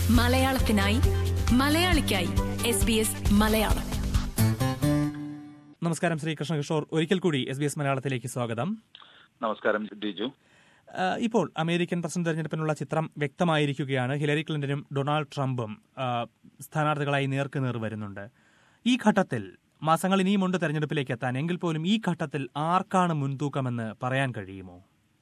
മലയാളത്തിനായി മലയാളിക്കായി S B S Malayalam നമസ്കാരം ശ്രീ കൃഷ്ണകിഷോർ ഒരിക്കൽ കൂടി എസ് ബി എസ് മലയാളത്തിലേക്ക് സ്വാഗതം നമസ്കാരം ഡിജു ആ, ഇപ്പോൾ അമേരിക്കൻ പ്രസിഡന്റ് തെരഞ്ഞെടുപ്പിനുള്ള ചിത്രം വ്യക്തമായിരിക്കുകയാണ് ഹിലരി ക്ലിന്റനും ഡൊണാൾഡ് ട്രംപും ആ, സ്ഥാനാർത്ഥികളായി നേർക്കുനേർ വരുന്നുണ്ട് ഈ ഘട്ടത്തിൽ മാസങ്ങൾ ഇനിയുമുണ്ട് തെരഞ്ഞെടുപ്പിലേക്ക് എത്താൻ എങ്കിൽ പോലും ഈ ഘട്ടത്തിൽ ആർക്കാണ് മുൻതൂക്കമെന്ന് പറയാൻ കഴിയുമോ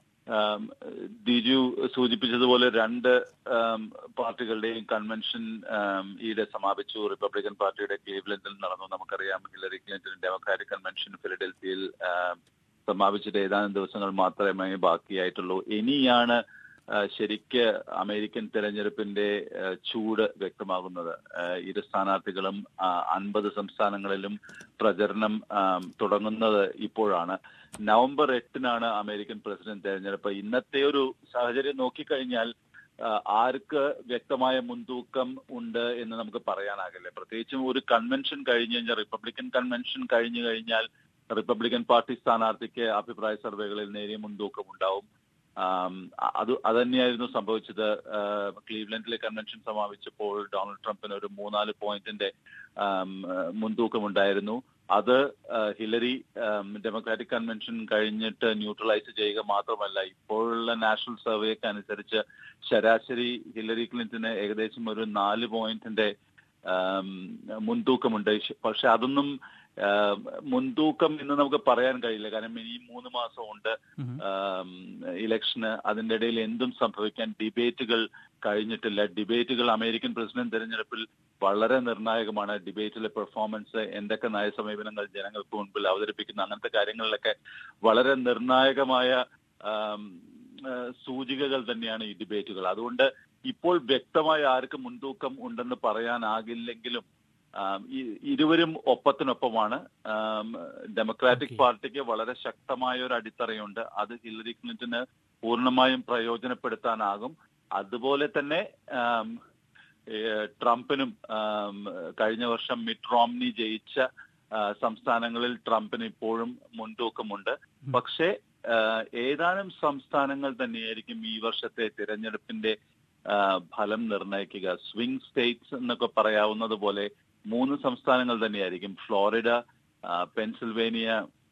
ആം, ഡിജു സൂചിപ്പിച്ചതുപോലെ രണ്ട് ആം, പാർട്ടികളുടെയും കൺവെൻഷൻ ആം, ഈയിടെ സമാപിച്ചു റിപ്പബ്ലിക്കൻ പാർട്ടിയുടെ ക്ലീവ്ലൻഡിൽ നടന്നു നമുക്കറിയാം ഹിലറി ക്ലിന്റൺ ഡെമോക്രാറ്റിക് കൺവെൻഷൻ ഫിലഡൽഫിയയിൽ ആം, സമാപിച്ചിട്ട് ഏതാനും ദിവസങ്ങൾ മാത്രമേ ബാക്കിയായിട്ടുള്ളൂ ഇനിയാണ് ആ, ശരിക്ക് അമേരിക്കൻ തെരഞ്ഞെടുപ്പിന്റെ ആ, ചൂട് വ്യക്തമാകുന്നത് ആ, ഇരു സ്ഥാനാർത്ഥികളും അൻപത് സംസ്ഥാനങ്ങളിലും പ്രചരണം ആം, തുടങ്ങുന്നത് ഇപ്പോഴാണ് നവംബർ എട്ടിനാണ് അമേരിക്കൻ പ്രസിഡന്റ് തെരഞ്ഞെടുപ്പ് ഇന്നത്തെ ഒരു സാഹചര്യം നോക്കിക്കഴിഞ്ഞാൽ ആ, ആർക്ക് വ്യക്തമായ മുൻതൂക്കം ഉണ്ട് എന്ന് നമുക്ക് പറയാനാകില്ല പ്രത്യേകിച്ചും ഒരു കൺവെൻഷൻ കഴിഞ്ഞ് കഴിഞ്ഞാൽ റിപ്പബ്ലിക്കൻ കൺവെൻഷൻ കഴിഞ്ഞു കഴിഞ്ഞാൽ റിപ്പബ്ലിക്കൻ പാർട്ടി സ്ഥാനാർത്ഥിക്ക് അഭിപ്രായ സർവേകളിൽ നേരിയ മുൻതൂക്കം ഉണ്ടാവും ആം, അത് അതന്നെയായിരുന്നു സംഭവിച്ചത് ആ, ക്ലീവ്ലൻഡിലെ കൺവെൻഷൻ സമാപിച്ചപ്പോൾ ഡൊണാൾഡ് ട്രംപിന് ഒരു മൂന്നാല് പോയിന്റിന്റെ ആം, മുൻതൂക്കം ഉണ്ടായിരുന്നു അത് ആ, ഹിലരി ആം, ഡെമോക്രാറ്റിക് കൺവെൻഷൻ കഴിഞ്ഞിട്ട് ന്യൂട്രലൈസ് ചെയ്യുക മാത്രമല്ല ഇപ്പോഴുള്ള നാഷണൽ സർവേക്ക് അനുസരിച്ച് ശരാശരി ഹിലരി ക്ലിന്റന് ഏകദേശം ഒരു നാല് പോയിന്റിന്റെ ആം, മുൻതൂക്കമുണ്ട് പക്ഷെ അതൊന്നും ആം, മുൻതൂക്കം എന്ന് നമുക്ക് പറയാൻ കഴിയില്ല കാരണം ഇനി മൂന്ന് മാസം ഉണ്ട് ആം, ഇലക്ഷന് അതിന്റെ ഇടയിൽ എന്തും സംഭവിക്കാൻ ഡിബേറ്റുകൾ കഴിഞ്ഞിട്ടില്ല ഡിബേറ്റുകൾ അമേരിക്കൻ പ്രസിഡന്റ് തെരഞ്ഞെടുപ്പിൽ വളരെ നിർണായകമാണ് ഡിബേറ്റിലെ പെർഫോമൻസ് എന്തൊക്കെ നയസമീപനങ്ങൾ ജനങ്ങൾക്ക് മുൻപിൽ അവതരിപ്പിക്കുന്ന അങ്ങനത്തെ കാര്യങ്ങളിലൊക്കെ വളരെ നിർണായകമായ ആം, ആ, സൂചികകൾ തന്നെയാണ് ഈ ഡിബേറ്റുകൾ അതുകൊണ്ട് ഇപ്പോൾ വ്യക്തമായ ആർക്ക് മുൻതൂക്കം ഉണ്ടെന്ന് പറയാനാകില്ലെങ്കിലും ആം, ഈ- ഇരുവരും ഒപ്പത്തിനൊപ്പമാണ് ആം, ഡെമോക്രാറ്റിക് Okay. പാർട്ടിക്ക് വളരെ ശക്തമായ ഒരു അടിത്തറയുണ്ട് അത് ഹില്ലറി ക്ലിന്റന് പൂർണ്ണമായും പ്രയോജനപ്പെടുത്താനാകും അതുപോലെ തന്നെ ആം, ഏ, ട്രംപിനും ആം, കഴിഞ്ഞ വർഷം മിറ്റ് റോംനി ജയിച്ച ആ, സംസ്ഥാനങ്ങളിൽ ട്രംപിന് ഇപ്പോഴും മുൻതൂക്കമുണ്ട് പക്ഷേ ആ, ഏതാനും സംസ്ഥാനങ്ങൾ തന്നെയായിരിക്കും ഈ വർഷത്തെ തിരഞ്ഞെടുപ്പിന്റെ ആ, ഫലം നിർണ്ണയിക്കുക സ്വിംഗ് സ്റ്റേറ്റ്സ് എന്നൊക്കെ പറയാവുന്നത് പോലെ മൂന്ന് സംസ്ഥാനങ്ങൾ തന്നെയായിരിക്കും ഫ്ലോറിഡ ആ, പെൻസിൽവേനിയ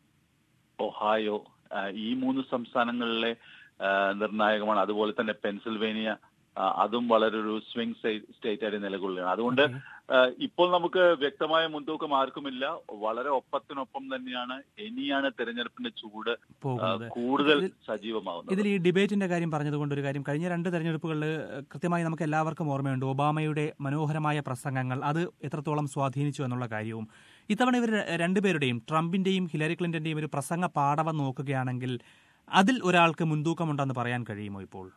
ഒഹായോ ആ, ഈ മൂന്ന് സംസ്ഥാനങ്ങളിലെ ആ, നിർണായകമാണ് അതുപോലെ തന്നെ പെൻസിൽവേനിയ ആ, അതും വളരെ ഒരു സ്വിംഗ് സ്റ്റേറ്റ് ആയിട്ട് നിലകൊള്ളുകയാണ് അതുകൊണ്ട് ആ, ഇപ്പോൾ നമുക്ക് വ്യക്തമായ മുൻതൂക്കം ആർക്കുമില്ല വളരെ ഒപ്പത്തിനൊപ്പം തന്നെയാണ് ഇനിയാണ് തെരഞ്ഞെടുപ്പിന്റെ ചൂട് ആ, പോകുന്നത് കൂടുതൽ ഇതിൽ- സജീവമാകുന്നത് ഇതിൽ ഈ ഡിബേറ്റിന്റെ കാര്യം പറഞ്ഞതുകൊണ്ട് ഒരു കാര്യം കഴിഞ്ഞ രണ്ട് തെരഞ്ഞെടുപ്പുകളിൽ കൃത്യമായി നമുക്ക് എല്ലാവർക്കും ഓർമ്മയുണ്ട് ഒബാമയുടെ മനോഹരമായ പ്രസംഗങ്ങൾ അത് എത്രത്തോളം സ്വാധീനിച്ചു എന്നുള്ള കാര്യവും ഇത്തവണ ഇവർ രണ്ടുപേരുടെയും ട്രംപിന്റെയും ഹിലരി ക്ലിന്റന്റെയും ഒരു പ്രസംഗ പാടവം നോക്കുകയാണെങ്കിൽ അതിൽ ഒരാൾക്ക് മുൻതൂക്കമുണ്ടെന്ന് പറയാൻ കഴിയുമോ ഇപ്പോൾ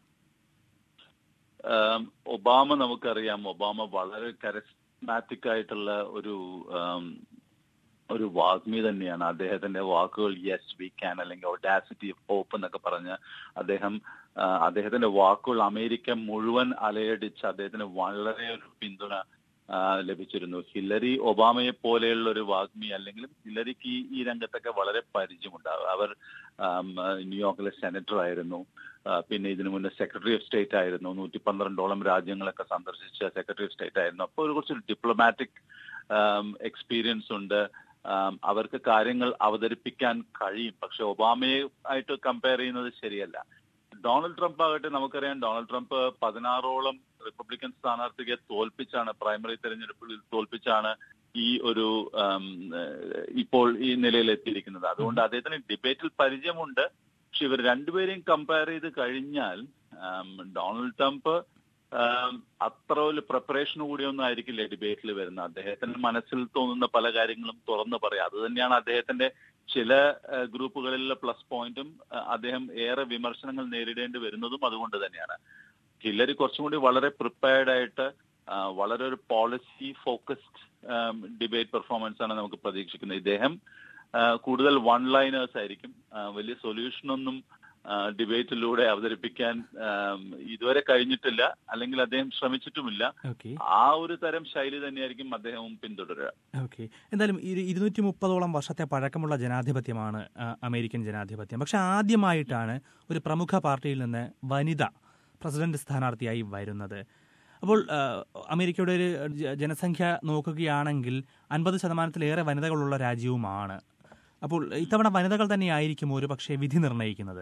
ആം, ഒബാമ നമുക്കറിയാം ഒബാമ വളരെ കരസ്മാറ്റിക് ആയിട്ടുള്ള ഒരു ആം, ഒരു വാഗ്മി തന്നെയാണ് അദ്ദേഹത്തിന്റെ വാക്കുകൾ യെസ് വി ക്യാൻ അല്ലെങ്കിൽ ഒഡാസിറ്റി ഓഫ് ഹോപ്പ് എന്നൊക്കെ പറഞ്ഞ് അദ്ദേഹം ആ, അദ്ദേഹത്തിന്റെ വാക്കുകൾ അമേരിക്ക മുഴുവൻ അലയടിച്ച് അദ്ദേഹത്തിന് വളരെ ഒരു പിന്തുണ ആ, ലഭിച്ചിരുന്നു ഹില്ലരി ഒബാമയെ പോലെയുള്ള ഒരു വാഗ്മി അല്ലെങ്കിലും ഹില്ലരിക്ക് ഈ- ഈ രംഗത്തൊക്കെ വളരെ പരിചയമുണ്ട് അവർ ആം, ന്യൂയോർക്കിലെ സെനറ്റർ ആയിരുന്നു ആ, പിന്നെ ഇതിനു മുന്നേ സെക്രട്ടറി ഓഫ് സ്റ്റേറ്റ് ആയിരുന്നു നൂറ്റി പന്ത്രണ്ടോളം രാജ്യങ്ങളൊക്കെ സന്ദർശിച്ച സെക്രട്ടറി ഓഫ് സ്റ്റേറ്റ് ആയിരുന്നു അപ്പോൾ ഒരു കുറച്ച് ഡിപ്ലോമാറ്റിക് എക്സ്പീരിയൻസ് ഉണ്ട് ആം, അവർക്ക് കാര്യങ്ങൾ അവതരിപ്പിക്കാൻ കഴിയും പക്ഷെ ഒബാമയെ ആയിട്ട് കമ്പയർ ചെയ്യുന്നത് ശരിയല്ല ഡൊണാൾഡ് ട്രംപ് ആകട്ടെ നമുക്കറിയാം ഡൊണാൾഡ് ട്രംപ് പതിനാറോളം റിപ്പബ്ലിക്കൻ സ്ഥാനാർത്ഥിയെ തോൽപ്പിച്ചാണ് പ്രൈമറി തെരഞ്ഞെടുപ്പിൽ തോൽപ്പിച്ചാണ് ഈ ഒരു ആം, ഏഹ്, ഇപ്പോൾ ഈ നിലയിൽ എത്തിയിരിക്കുന്നത് അതുകൊണ്ട് അദ്ദേഹത്തിന് ഡിബേറ്റിൽ പരിചയമുണ്ട് പക്ഷെ ഇവർ രണ്ടുപേരെയും കമ്പയർ ചെയ്ത് കഴിഞ്ഞാൽ ആം, ഡൊണാൾഡ് ട്രംപ് ആം, അത്ര ഒരു പ്രിപ്പറേഷൻ കൂടിയൊന്നും ആയിരിക്കില്ല ഡിബേറ്റിൽ വരുന്നത് അദ്ദേഹത്തിന്റെ മനസ്സിൽ തോന്നുന്ന പല കാര്യങ്ങളും തുറന്നു പറയാം അത് തന്നെയാണ് അദ്ദേഹത്തിന്റെ ചില ആ, ഗ്രൂപ്പുകളിലെ പ്ലസ് പോയിന്റും ആ, അദ്ദേഹം ഏറെ വിമർശനങ്ങൾ നേരിടേണ്ടി വരുന്നതും അതുകൊണ്ട് തന്നെയാണ് ഹില്ലരി കുറച്ചും കൂടി വളരെ പ്രിപ്പയർഡ് ആയിട്ട് ആ, വളരെ ഒരു പോളിസി ഫോക്കസ്ഡ് ഡിബേറ്റ് പെർഫോമൻസ് ആണ് നമുക്ക് പ്രതീക്ഷിക്കുന്നത് ഇദ്ദേഹം ആ, കൂടുതൽ വൺ ലൈനേഴ്സ് ആയിരിക്കും ആ, വലിയ സൊല്യൂഷൻ ഒന്നും ഡിബേറ്റിലൂടെ അവതരിപ്പിക്കാൻ ആം, ഇതുവരെ കഴിഞ്ഞിട്ടില്ല അല്ലെങ്കിൽ അദ്ദേഹം ശ്രമിച്ചിട്ടുമില്ല ഓക്കെ ആ ഒരു തരം ശൈലി തന്നെയായിരിക്കും അദ്ദേഹവും പിന്തുടരുക ഓക്കെ എന്തായാലും ഇരു- ഇരുന്നൂറ്റി മുപ്പതോളം വർഷത്തെ പഴക്കമുള്ള ജനാധിപത്യമാണ് ആ, അമേരിക്കൻ ജനാധിപത്യം പക്ഷെ ആദ്യമായിട്ടാണ് ഒരു പ്രമുഖ പാർട്ടിയിൽ നിന്ന് വനിത പ്രസിഡന്റ് സ്ഥാനാർത്ഥിയായി വരുന്നത് അപ്പോൾ ആ, അമേരിക്കയുടെ ഒരു ജ- ജനസംഖ്യ നോക്കുകയാണെങ്കിൽ അൻപത് ശതമാനത്തിലേറെ വനിതകളുള്ള രാജ്യവുമാണ് അപ്പോൾ ഇത്തവണ വനിതകൾ തന്നെയായിരിക്കും ഒരു പക്ഷേ വിധി നിർണ്ണയിക്കുന്നത്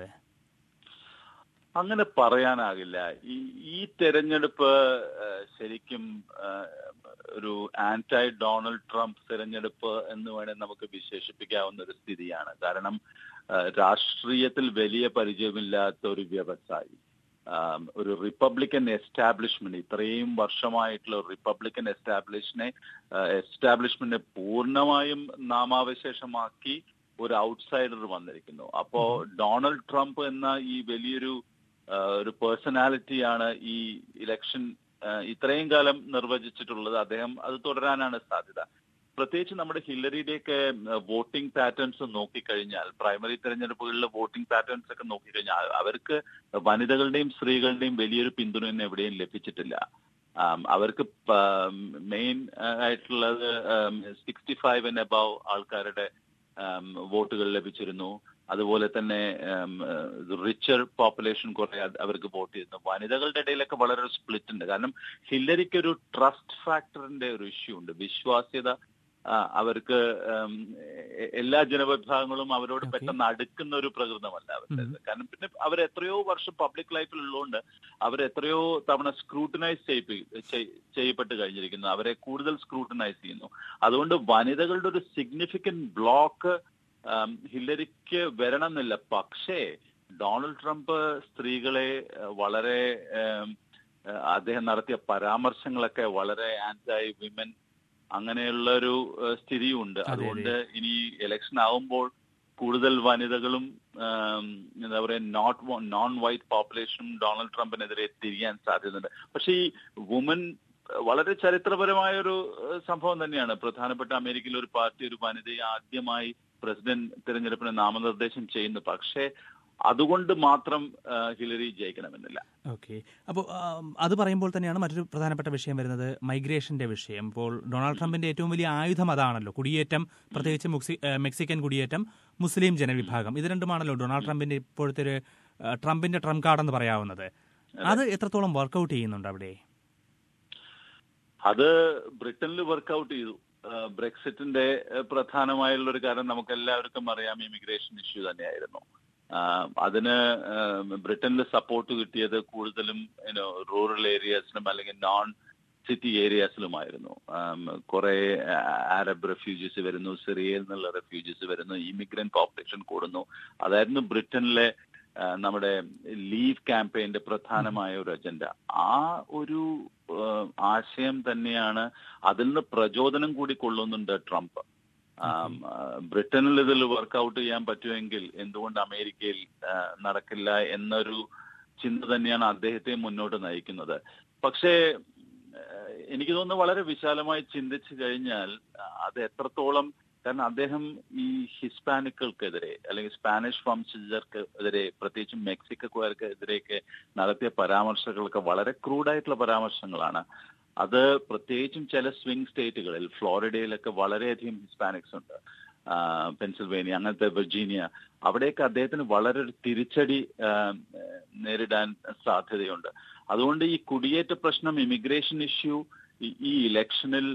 അങ്ങനെ പറയാനാകില്ല ഈ ഈ തെരഞ്ഞെടുപ്പ് ആ, ശരിക്കും ആ, ഒരു ആന്റൈ ഡൊണാൾഡ് ട്രംപ് തെരഞ്ഞെടുപ്പ് എന്ന് വേണേൽ നമുക്ക് വിശേഷിപ്പിക്കാവുന്ന ഒരു സ്ഥിതിയാണ് കാരണം ആ, രാഷ്ട്രീയത്തിൽ വലിയ പരിചയമില്ലാത്ത ഒരു വ്യവസായി ആം, ഒരു റിപ്പബ്ലിക്കൻ എസ്റ്റാബ്ലിഷ്മെന്റ് ഇത്രയും വർഷമായിട്ടുള്ള ഒരു റിപ്പബ്ലിക്കൻ എസ്റ്റാബ്ലിഷിനെ എസ്റ്റാബ്ലിഷ്മെന്റിനെ പൂർണ്ണമായും നാമാവശേഷമാക്കി ഒരു ഔട്ട്സൈഡർ വന്നിരിക്കുന്നു അപ്പോ ഡൊണാൾഡ് ട്രംപ് എന്ന ഈ വലിയൊരു ആ, ഒരു പേഴ്സണാലിറ്റിയാണ് ഈ ഇലക്ഷൻ ആ, ഇത്രയും കാലം നിർവചിച്ചിട്ടുള്ളത് അദ്ദേഹം അത് തുടരാനാണ് സാധ്യത പ്രത്യേകിച്ച് നമ്മുടെ ഹില്ലറിയുടെയൊക്കെ വോട്ടിംഗ് പാറ്റേൺസ് നോക്കിക്കഴിഞ്ഞാൽ പ്രൈമറി തെരഞ്ഞെടുപ്പുകളിലെ വോട്ടിംഗ് പാറ്റേൺസ് ഒക്കെ നോക്കിക്കഴിഞ്ഞാൽ അവർക്ക് വനിതകളുടെയും സ്ത്രീകളുടെയും വലിയൊരു പിന്തുണ എവിടെയും ലഭിച്ചിട്ടില്ല ആം, അവർക്ക് മെയിൻ ആയിട്ടുള്ളത് സിക്സ്റ്റി ഫൈവ് ആൻഡ് അബവ് ആൾക്കാരുടെ ആം, വോട്ടുകൾ ലഭിച്ചിരുന്നു അതുപോലെ തന്നെ റിച്ചർ പോപ്പുലേഷൻ കുറെ അത് അവർക്ക് വോട്ട് ചെയ്യുന്നു വനിതകളുടെ ഇടയിലൊക്കെ വളരെ സ്പ്ലിറ്റ് ഉണ്ട് കാരണം ഹില്ലരിക്ക് ഒരു ട്രസ്റ്റ് ഫാക്ടറിന്റെ ഒരു ഇഷ്യൂ ഉണ്ട് വിശ്വാസ്യത ആ, അവർക്ക് ഉം, എ- എല്ലാ ജനവിഭാഗങ്ങളും അവരോട് Okay. പെട്ടെന്ന് അടുക്കുന്ന ഒരു പ്രകൃതമല്ല അവരുടെ കാരണം പിന്നെ അവർ എത്രയോ വർഷം പബ്ലിക് ലൈഫിൽ ഉള്ളതുകൊണ്ട് അവർ എത്രയോ തവണ സ്ക്രൂട്ടനൈസ് ചെയ്യപ്പെട്ട് കഴിഞ്ഞിരിക്കുന്നു അവരെ കൂടുതൽ സ്ക്രൂട്ടനൈസ് ചെയ്യുന്നു അതുകൊണ്ട് വനിതകളുടെ ഒരു സിഗ്നിഫിക്കന്റ് ബ്ലോക്ക് ഹില്ലരിക്ക് വരണമെന്നില്ല പക്ഷേ ഡൊണാൾഡ് ട്രംപ് സ്ത്രീകളെ ഏഹ്, വളരെ ഏം, ഏഹ്, അദ്ദേഹം നടത്തിയ പരാമർശങ്ങളൊക്കെ വളരെ ആന്റൈ വിമൻ അങ്ങനെയുള്ള ഒരു ഏഹ്, സ്ഥിതിയുണ്ട് അതെ. അതുകൊണ്ട് ഇനി ഇലക്ഷൻ ആവുമ്പോൾ കൂടുതൽ വനിതകളും ആം, എന്താ പറയാ നോട്ട് നോൺ വൈറ്റ് പോപ്പുലേഷനും ഡൊണാൾഡ് ട്രംപിനെതിരെ തിരിയാൻ സാധ്യതയുണ്ട് പക്ഷേ ഈ വുമൻ വളരെ ചരിത്രപരമായ ഒരു ഏഹ്, സംഭവം തന്നെയാണ് പ്രധാനപ്പെട്ട അമേരിക്കയിലെ ഒരു പാർട്ടി ഒരു വനിതയെ ആദ്യമായി പ്രസിഡന്റ് തിരഞ്ഞെടുപ്പിന് നാമനിർദ്ദേശം ചെയ്യുന്നു പക്ഷേ അതുകൊണ്ട് മാത്രം ആ, ഹിലരി ജയിക്കണമെന്നില്ല ഓക്കെ അപ്പോൾ അത് പറയുമ്പോൾ തന്നെയാണ് മറ്റൊരു പ്രധാനപ്പെട്ട വിഷയം വരുന്നത് മൈഗ്രേഷന്റെ വിഷയം ഇപ്പോൾ ഡൊണാൾഡ് ട്രംപിന്റെ ഏറ്റവും വലിയ ആയുധം അതാണല്ലോ കുടിയേറ്റം പ്രത്യേകിച്ച് മുക്സി- ഏഹ് മെക്സിക്കൻ കുടിയേറ്റം മുസ്ലിം ജനവിഭാഗം ഇത് രണ്ടുമാണല്ലോ ഡൊണാൾഡ് ട്രംപിന്റെ ഇപ്പോഴത്തെ ഒരു ഏഹ്, ട്രംപിന്റെ ട്രംപ് കാർഡ് എന്ന് പറയാവുന്നത് അത് എത്രത്തോളം വർക്കൗട്ട് ചെയ്യുന്നുണ്ട് അവിടെ അത് ബ്രിട്ടനിൽ വർക്കൗട്ട് ചെയ്തു ആ, ബ്രെക്സിറ്റിന്റെ ആ, പ്രധാനമായുള്ള ഒരു കാരണം നമുക്ക് എല്ലാവർക്കും അറിയാം ഇമിഗ്രേഷൻ ഇഷ്യൂ തന്നെയായിരുന്നു ആ, അതിന് ആ, ബ്രിട്ടനിൽ സപ്പോർട്ട് കിട്ടിയത് കൂടുതലും റൂറൽ ഏരിയാസിലും അല്ലെങ്കിൽ നോൺ സിറ്റി ഏരിയാസിലുമായിരുന്നു കുറെ അറബ് റെഫ്യൂജീസ് വരുന്നു സിറിയയിൽ നിന്നുള്ള റെഫ്യൂജീസ് വരുന്നു ഇമിഗ്രന്റ് പോപ്പുലേഷൻ കൂടുന്നു അതായിരുന്നു ബ്രിട്ടനിലെ ആ, നമ്മുടെ ലീവ് ക്യാമ്പയിന്റെ പ്രധാനമായ ഒരു അജണ്ട ആ ഒരു ആ, ആശയം തന്നെയാണ് അതിൽ നിന്ന് പ്രചോദനം കൂടി കൊള്ളുന്നുണ്ട് ട്രംപ് ആം, ആ, ബ്രിട്ടനിൽ ഇതിൽ വർക്കൗട്ട് ചെയ്യാൻ പറ്റുമെങ്കിൽ എന്തുകൊണ്ട് അമേരിക്കയിൽ ആ, നടക്കില്ല എന്നൊരു ചിന്ത തന്നെയാണ് അദ്ദേഹത്തെ മുന്നോട്ട് നയിക്കുന്നത് പക്ഷേ ആ, എനിക്ക് തോന്നുന്നു വളരെ വിശാലമായി ചിന്തിച്ചു കഴിഞ്ഞാൽ ആ, അത് എത്രത്തോളം കാരണം അദ്ദേഹം ഈ ഹിസ്പാനിക്കുകൾക്കെതിരെ അല്ലെങ്കിൽ സ്പാനിഷ് വംശജർക്കെതിരെ പ്രത്യേകിച്ചും മെക്സിക്കോർക്കെതിരെയൊക്കെ നടത്തിയ പരാമർശങ്ങളൊക്കെ വളരെ ക്രൂഡായിട്ടുള്ള പരാമർശങ്ങളാണ് അത് പ്രത്യേകിച്ചും ചില സ്വിംഗ് സ്റ്റേറ്റുകളിൽ ഫ്ലോറിഡയിലൊക്കെ വളരെയധികം ഹിസ്പാനിക്സ് ഉണ്ട് ആ, പെൻസിൽവേനിയ അങ്ങനത്തെ വെർജീനിയ അവിടെയൊക്കെ അദ്ദേഹത്തിന് വളരെ ഒരു തിരിച്ചടി ആ, നേരിടാൻ സാധ്യതയുണ്ട് അതുകൊണ്ട് ഈ കുടിയേറ്റ പ്രശ്നം ഇമിഗ്രേഷൻ ഇഷ്യൂ ഈ ഇലക്ഷനിൽ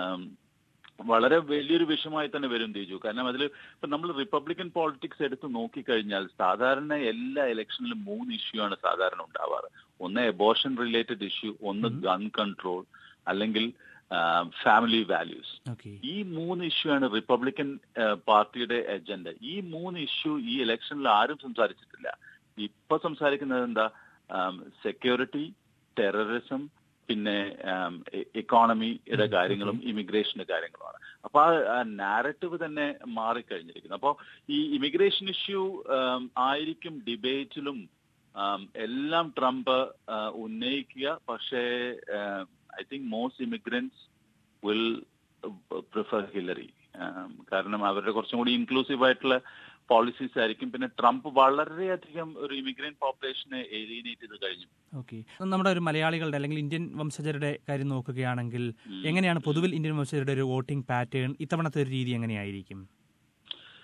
വളരെ വലിയൊരു വിഷയമായി തന്നെ വരും തീജു കാരണം അതിൽ ഇപ്പൊ നമ്മൾ റിപ്പബ്ലിക്കൻ പോളിറ്റിക്സ് എടുത്ത് നോക്കിക്കഴിഞ്ഞാൽ സാധാരണ എല്ലാ ഇലക്ഷനിലും മൂന്ന് ഇഷ്യൂ ആണ് സാധാരണ ഉണ്ടാവാറ് ഒന്ന് എബോഷൻ റിലേറ്റഡ് ഇഷ്യൂ ഒന്ന് ഗൺ കൺട്രോൾ അല്ലെങ്കിൽ ഫാമിലി വാല്യൂസ് ഓക്കെ ഈ മൂന്ന് ഇഷ്യൂ ആണ് റിപ്പബ്ലിക്കൻ ആ, പാർട്ടിയുടെ എജൻഡ ഈ മൂന്ന് ഇഷ്യൂ ഈ ഇലക്ഷനിൽ ആരും സംസാരിച്ചിട്ടില്ല ഇപ്പൊ സംസാരിക്കുന്നത് എന്താ സെക്യൂരിറ്റി ടെററിസം പിന്നെ ഇക്കോണമിയുടെ കാര്യങ്ങളും ഇമിഗ്രേഷന്റെ കാര്യങ്ങളുമാണ് അപ്പൊ ആ നാരറ്റീവ് തന്നെ മാറിക്കഴിഞ്ഞിരിക്കുന്നു അപ്പോൾ ഈ ഇമിഗ്രേഷൻ ഇഷ്യൂ ആയിരിക്കും ഡിബേറ്റിലും എല്ലാം ട്രംപ് ആ, ഉന്നയിക്കുക പക്ഷേ I think most immigrants will prefer Hillary കാരണം അവരുടെ കുറച്ചും കൂടി ഇൻക്ലൂസീവ് ആയിട്ടുള്ള പോളിസീസ് ആയിരിക്കും പിന്നെ ട്രംപ് വളരെയധികം ഒരു ഇമിഗ്രന്റ് പോപ്പുലേഷനെ ഏലിയനേറ്റ് ചെയ്ത് കഴിഞ്ഞു ഓക്കെ നമ്മുടെ ഒരു മലയാളികളുടെ അല്ലെങ്കിൽ ഇന്ത്യൻ വംശജരുടെ കാര്യം നോക്കുകയാണെങ്കിൽ എങ്ങനെയാണ് പൊതുവിൽ ഇന്ത്യൻ വംശജരുടെ ഒരു വോട്ടിംഗ് പാറ്റേൺ ഇത്തവണത്തെ ഒരു രീതി എങ്ങനെയായിരിക്കും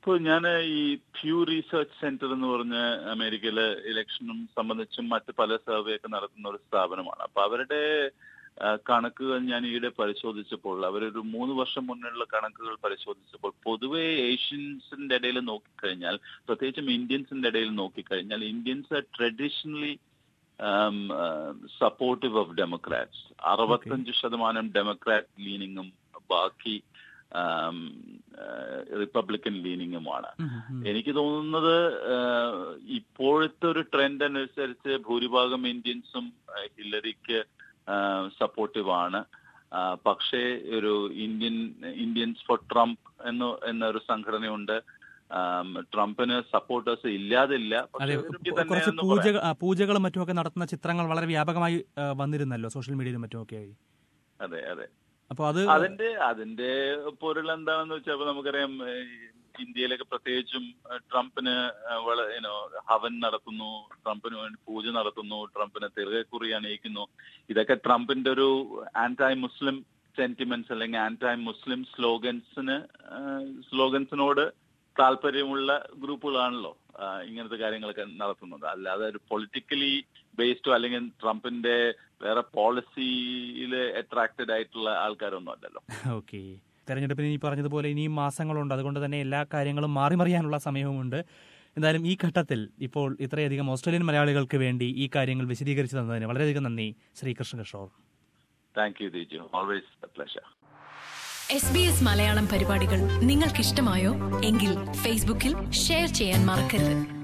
ട്രംപ് ഞാൻ ഈ ഫ്യൂ റീസെർച്ച് സെന്റർ എന്ന് പറഞ്ഞ അമേരിക്കയിലെ ഇലക്ഷനും സംബന്ധിച്ചും മറ്റ് പല സർവേ ഒക്കെ നടത്തുന്ന ഒരു സ്ഥാപനമാണ് അപ്പൊ അവരുടെ ആ, കണക്കുകൾ ഞാൻ ഈയിടെ പരിശോധിച്ചപ്പോൾ അവരൊരു മൂന്ന് വർഷം മുന്നുള്ള കണക്കുകൾ പരിശോധിച്ചപ്പോൾ പൊതുവെ ഏഷ്യൻസിന്റെ ഇടയിൽ നോക്കിക്കഴിഞ്ഞാൽ പ്രത്യേകിച്ചും ഇന്ത്യൻസിന്റെ ഇടയിൽ നോക്കിക്കഴിഞ്ഞാൽ Indians traditionally supportive of Democrats അറുപത്തഞ്ച് ശതമാനം ഡെമോക്രാറ്റ് ലീനിങ്ങും ബാക്കി റിപ്പബ്ലിക്കൻ ലീനിങ്ങുമാണ് ഉം, ഉം. എനിക്ക് തോന്നുന്നത് ആഹ്, ഇപ്പോഴത്തെ ഒരു ട്രെൻഡ് അനുസരിച്ച് ഭൂരിഭാഗം ഇന്ത്യൻസും ആഹ്, ഹില്ലരിക്ക് സപ്പോർട്ടീവ് ആണ് ആഹ്, പക്ഷേ ഒരു ഇന്ത്യൻ ഇന്ത്യൻസ് ഫോർ ട്രംപ് എന്ന് എന്നൊരു സംഘടനയുണ്ട് ആം, ട്രംപിന് സപ്പോർട്ടേഴ്സ് ഇല്ലാതില്ല അതെ പക്ഷേ ഇവർക്ക് തന്നെ കുറച്ച് എന്ന് പൂജ പറയാം. ആ, പൂജകളും മറ്റുമൊക്കെ നടത്തുന്ന ചിത്രങ്ങൾ വളരെ വ്യാപകമായി ആ, വന്നിരുന്നല്ലോ സോഷ്യൽ മീഡിയയിലും മറ്റുമൊക്കെയായി അതെ അതെ അപ്പോൾ അത് അതിന്റെ അതിന്റെ പൊരുൾ എന്താണെന്ന് വെച്ചാൽ ഇപ്പൊ നമുക്കറിയാം ഏഹ്, ഇന്ത്യയിലൊക്കെ പ്രത്യേകിച്ചും ഏഹ്, ട്രംപിന് ഏഹ്, വള- you know, ഹവൻ നടത്തുന്നു ട്രംപിന് വേണ്ടി പൂജ നടത്തുന്നു ട്രംപിന് തിറകക്കുറി അണിയിക്കുന്നു ഇതൊക്കെ ട്രംപിന്റെ ഒരു ആന്റൈ മുസ്ലിം സെന്റിമെന്റ്സ് അല്ലെങ്കിൽ ആന്റൈ മുസ്ലിം സ്ലോഗൻസിന് സ്ലോഗൻസിനോട് താല്പര്യമുള്ള ഗ്രൂപ്പുകളാണല്ലോ ആ, ഇങ്ങനത്തെ കാര്യങ്ങളൊക്കെ നടത്തുന്നത് അല്ലാതെ ഒരു പൊളിറ്റിക്കലി ബേസ്ഡോ അല്ലെങ്കിൽ ട്രംപിന്റെ വേറെ പോളിസിയിൽ അട്രാക്റ്റഡ് ആയിട്ടുള്ള ആൾക്കാരൊന്നും അല്ലല്ലോ ഓക്കെ തെരഞ്ഞെടുപ്പിന് ഈ പറഞ്ഞതുപോലെ ഇനിയും മാസങ്ങളുണ്ട് അതുകൊണ്ട് തന്നെ എല്ലാ കാര്യങ്ങളും മാറി മറിയാനുള്ള സമയവുമുണ്ട് എന്തായാലും ഈ ഘട്ടത്തിൽ ഇപ്പോൾ ഇത്രയധികം ഓസ്ട്രേലിയൻ മലയാളികൾക്ക് വേണ്ടി ഈ കാര്യങ്ങൾ വിശദീകരിച്ചു തന്നതിന് വളരെയധികം നന്ദി Shri Krishna Kishore thank you Diju always pleasure S B S Malayalam പരിപാടികൾ നിങ്ങൾക്കിഷ്ടമായോ എങ്കിൽ ഫേസ്ബുക്കിൽ ഷെയർ ചെയ്യാൻ മറക്കരുത്